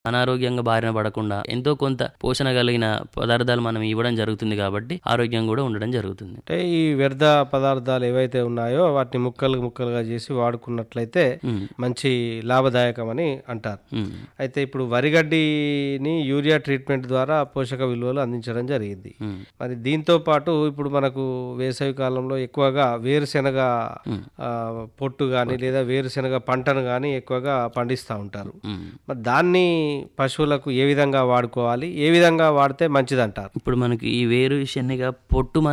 అనారోగ్యంగా బారిన పడకుండా ఎంతో కొంత పోషణ కలిగిన పదార్థాలు మనం ఇవ్వడం జరుగుతుంది కాబట్టి ఆరోగ్యం కూడా ఉండడం జరుగుతుంది అంటే ఈ వ్యర్థ పదార్థాలు ఏవైతే ఉన్నాయో వాటిని ముక్కలు ముక్కలుగా చేసి వాడుకున్నట్లయితే ఉమ్, మంచి లాభదాయకమని అంటారు ఉమ్, అయితే ఇప్పుడు వరిగడ్డిని యూరియా ట్రీట్మెంట్ ద్వారా పోషక విలువలు అందించడం జరిగింది ఉమ్, మరి దీంతో పాటు ఇప్పుడు మనకు వేసవి కాలంలో ఎక్కువగా వేరుశెనగ ఉమ్, ఆ, పొట్టు కానీ లేదా వేరుశెనగ పంటను కానీ ఎక్కువగా పండిస్తూ ఉంటారు ఉమ్. మరి దాన్ని పశువులకు ఏ విధంగా వాడుకోవాలి ఏ విధంగా వాడితే మంచిదంటారు ఇప్పుడు మనకి ఈ వేరు శనగ పొట్టు